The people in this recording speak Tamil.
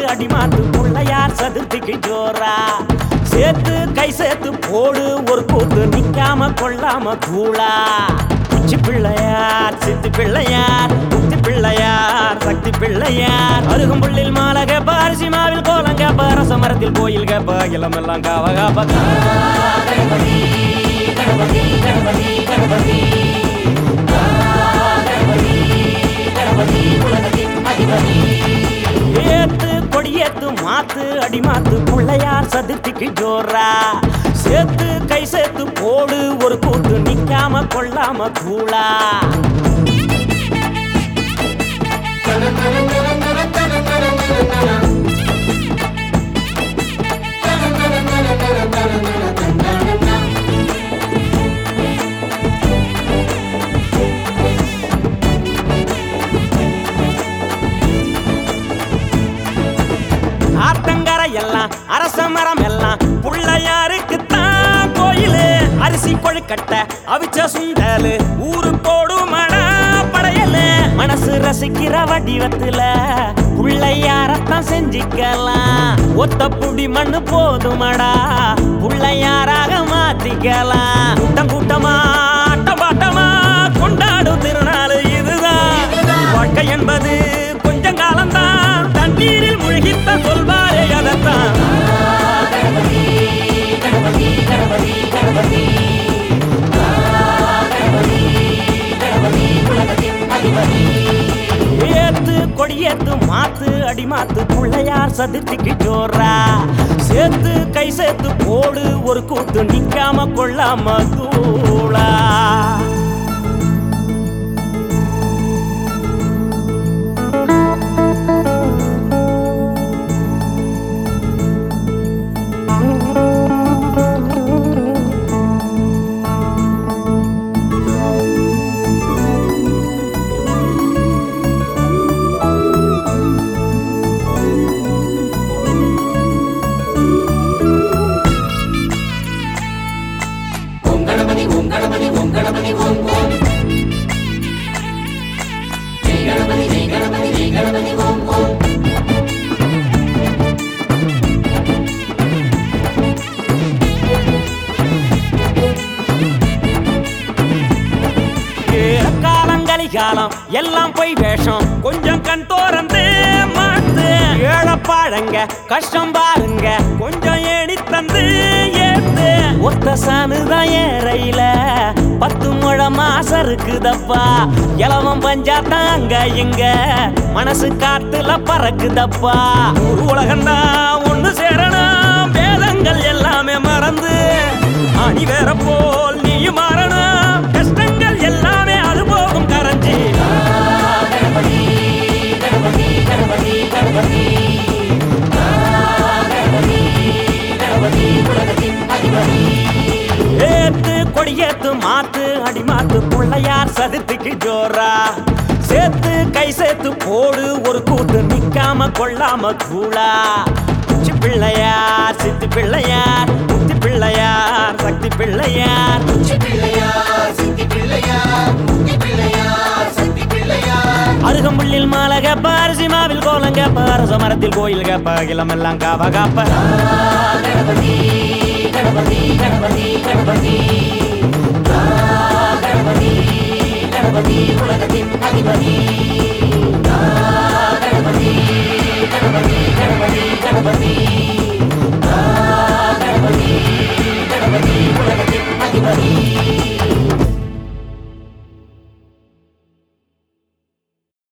அடிமாத்து பிள்ளையார் சதுர்த்திக்கு ஜோரா சேர்த்து கை சேர்த்து போடு ஒரு கூத்து நிக்காம கொள்ளாம தூளா உச்சி பிள்ளையார் சித்தி பிள்ளையார் புத்தி பிள்ளையார் சக்தி பிள்ளையார் அருகம்புள்ளில் மாலை கேப்ப அரிசி மாவில் கோலம் கேப்ப அரச மரத்தில் கோயில் கேப்ப இளமெல்லாம் காவ காப்ப ஏத்து கொடியேத்து மாத்து அடிமாத்து பிள்ளையார் சதுர்த்திக்கு ஜோரா சேர்த்து கை சேர்த்து போடு ஒரு கூத்து நிக்காம கொள்ளாம கூளா ஆத்தங்கரை எல்லாம் அரச மரம் எல்லாம் புள்ளையாருக்கு தான் கோயிலு அரிசி கொழுக்கட்ட அவிச்ச சுண்டலு ஊரு போடுமடா படையலு மனசு ரசிக்கிற வடிவத்துல புள்ளையாரத்தான் செஞ்சுக்கலாம் ஒத்த புடி மண்ணு போதுமடா புள்ளையாராக மாத்திக்கலாம் கூட்டம் கூட்டமா ஆட்டம் பாட்டமா கொண்டாடும் திருநாள் இதுதான் வாழ்க்கை என்பது கொஞ்சம் காலம்தான் தண்ணீரில் முழுகித்த சொல்வாரே அதைத்தான் ஏத்து கொடியேத்து மாத்து அடிமாத்து பிள்ளையார் சதுர்த்திக்கு ஜோரா சேர்த்து கை சேர்த்து போடு ஒரு கூத்து நிக்காம கொள்ளாம தூளா ஓம் கணபதி ஓம் கணபதி ஓம் கணபதி ஓம் ஓம் ஜெய் கணபதி ஜெய் கணபதி ஜெய் கணபதி ஓம் ஓம் காலங்களி காலம் எல்லாம் போய் வேஷம் கொஞ்சம் கண் தோறந்து மாத்து ஏழப்பாழங்க கஷ்டம் பாருங்க கொஞ்சம் ஏணி தந்து ஏத்து ஒத்த சாணுதான் ஏறையில பத்து முழம் மாசம் இருக்குதப்பா இலவம் பஞ்சாத்தான் அங்க இங்க மனசு காத்துல பறக்குதப்பா ஒரு உலகம்தான் ஒண்ணு சேரணும் வேதங்கள் எல்லாமே மறந்து அணி வேற போல் நீயும் மாறணும் கஷ்டங்கள் எல்லாமே அது போகும் கரைஞ்சி ஏத்து கொடியேத்து மாத்து அடி மாத்து பிள்ளையார் சதுர்த்திக்கு ஜோரா சேர்த்து கை சேர்த்து போடு ஒரு கூத்து நிக்காம கொள்ளாம கூளா உச்சி பிள்ளையார் சித்தி பிள்ளையார் புத்தி பிள்ளையார் சக்தி பிள்ளையார் உச்சி பிள்ளையார் சித்தி பிள்ளையார் முத்தி பிள்ளையார் சக்தி பிள்ளையார் அருகம்புள்ளில் மாலை கேப்ப அரிசி மாவில் கோலம் கேப்ப அரச மரத்தில் கோயில் கேப்ப இளமெல்லாம் காவ காப்ப கணபதி கணபதி கணபதி கணபதி கணபதி கணபதி உலகத்தின் அதிபதி கணபதி கணபதி கணபதி கணபதி